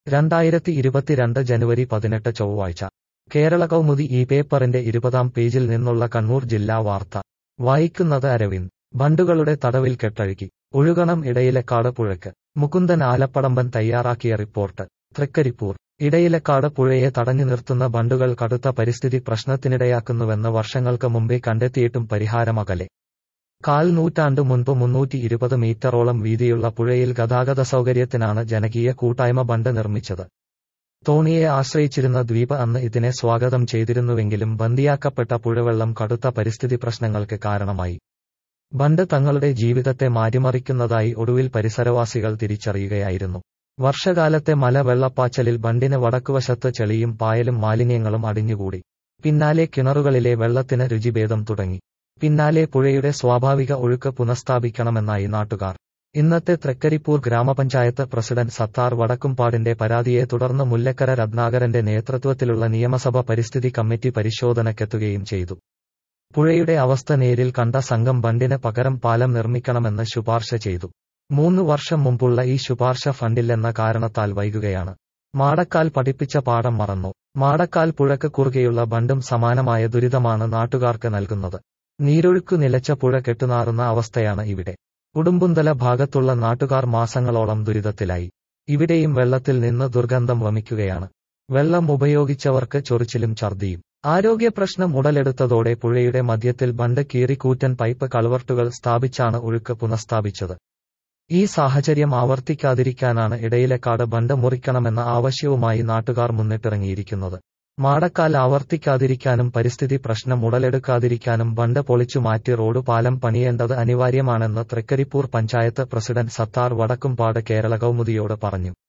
രണ്ടായിരത്തി ഇരുപത്തിരണ്ട് ജനുവരി പതിനെട്ട് ചൊവ്വാഴ്ച കേരള കൗമുദി ഈ പേപ്പറിന്റെ ഇരുപതാം പേജിൽ നിന്നുള്ള കണ്ണൂർ ജില്ലാ വാർത്ത വായിക്കുന്നത് അരവിന്ദ് ബണ്ടുകളുടെ തടവിൽ കെട്ടഴുകി ഒഴുകണം ഇടയിലക്കാട് പുഴയ്ക്ക് മുകുന്ദൻ ആലപ്പടമ്പൻ തയ്യാറാക്കിയ റിപ്പോർട്ട് തൃക്കരിപ്പൂർ ഇടയിലക്കാട് പുഴയെ തടഞ്ഞു നിർത്തുന്ന ബണ്ടുകൾ കടുത്ത പരിസ്ഥിതി പ്രശ്നത്തിനിടയാക്കുന്നുവെന്ന് വർഷങ്ങൾക്ക് മുമ്പേ കണ്ടെത്തിയിട്ടും പരിഹാരമകലെ കാൽ നൂറ്റാണ്ടു മുൻപ് മുന്നൂറ്റി ഇരുപത് മീറ്ററോളം വീതിയുള്ള പുഴയിൽ ഗതാഗത സൗകര്യത്തിനാണ് ജനകീയ കൂട്ടായ്മ ബണ്ട് നിർമ്മിച്ചത് തോണിയെ ആശ്രയിച്ചിരുന്ന ദ്വീപ് അന്ന് ഇതിനെ സ്വാഗതം ചെയ്തിരുന്നുവെങ്കിലും ബന്ദിയാക്കപ്പെട്ട പുഴവെള്ളം കടുത്ത പരിസ്ഥിതി പ്രശ്നങ്ങൾക്ക് കാരണമായി ബണ്ട് തങ്ങളുടെ ജീവിതത്തെ മാറ്റിമറിക്കുന്നതായി ഒടുവിൽ പരിസരവാസികൾ തിരിച്ചറിയുകയായിരുന്നു വർഷകാലത്തെ മല വെള്ളപ്പാച്ചലിൽ ബണ്ടിന് വടക്കുവശത്ത് ചെളിയും പായലും മാലിന്യങ്ങളും അടിഞ്ഞുകൂടി പിന്നാലെ കിണറുകളിലെ വെള്ളത്തിന് രുചിഭേദം തുടങ്ങി പിന്നാലെ പുഴയുടെ സ്വാഭാവിക ഒഴുക്ക് പുനഃസ്ഥാപിക്കണമെന്നായി നാട്ടുകാർ ഇന്നത്തെ തൃക്കരിപ്പൂർ ഗ്രാമപഞ്ചായത്ത് പ്രസിഡന്റ് സത്താർ വടക്കുംപാടിന്റെ പരാതിയെ തുടർന്ന് മുല്ലക്കര രത്നാകരന്റെ നേതൃത്വത്തിലുള്ള നിയമസഭ പരിസ്ഥിതി കമ്മിറ്റി പരിശോധനയ്ക്കെത്തുകയും ചെയ്തു പുഴയുടെ അവസ്ഥ നേരിൽ കണ്ട സംഘം ബണ്ടിന് പകരം പാലം നിർമ്മിക്കണമെന്ന് ശുപാർശ ചെയ്തു മൂന്ന് വർഷം മുമ്പുള്ള ഈ ശുപാർശ ഫണ്ടില്ലെന്ന കാരണത്താൽ വൈകുകയാണ് മാടക്കാൽ പഠിപ്പിച്ച പാഠം മറന്നു മാടക്കാൽ പുഴക്ക് കുറുകെയുള്ള ബണ്ടും സമാനമായ ദുരിതമാണ് നാട്ടുകാർക്ക് നൽകുന്നത് നീരൊഴുക്കു നിലച്ച പുഴ കെട്ടുനാറുന്ന അവസ്ഥയാണ് ഇവിടെ ഉടുമ്പുന്തല ഭാഗത്തുള്ള നാട്ടുകാർ മാസങ്ങളോളം ദുരിതത്തിലായി ഇവിടെയും വെള്ളത്തിൽ നിന്ന് ദുർഗന്ധം വമിക്കുകയാണ് വെള്ളം ഉപയോഗിച്ചവർക്ക് ചൊറിച്ചിലും ഛർദിയും ആരോഗ്യ പ്രശ്നം ഉടലെടുത്തതോടെ പുഴയുടെ മധ്യത്തിൽ ബണ്ട് കീറിക്കൂറ്റൻ പൈപ്പ് കളവർട്ടുകൾ സ്ഥാപിച്ചാണ് ഒഴുക്ക് പുനഃസ്ഥാപിച്ചത് ഈ സാഹചര്യം ആവർത്തിക്കാതിരിക്കാനാണ് ഇടയിലക്കാട് ബണ്ട് മുറിക്കണമെന്ന ആവശ്യവുമായി നാട്ടുകാർ മുന്നിട്ടിറങ്ങിയിരിക്കുന്നത് മാടക്കാൽ ആവർത്തിക്കാതിരിക്കാനും പരിസ്ഥിതി പ്രശ്നം ഉടലെടുക്കാതിരിക്കാനും ബണ്ട് പൊളിച്ചു മാറ്റി റോഡ് പാലം പണിയേണ്ടത് അനിവാര്യമാണെന്ന് തൃക്കരിപ്പൂർ പഞ്ചായത്ത് പ്രസിഡന്റ് സത്താർ വടക്കുംപാട് കേരള കൗമുദിയോട് പറഞ്ഞു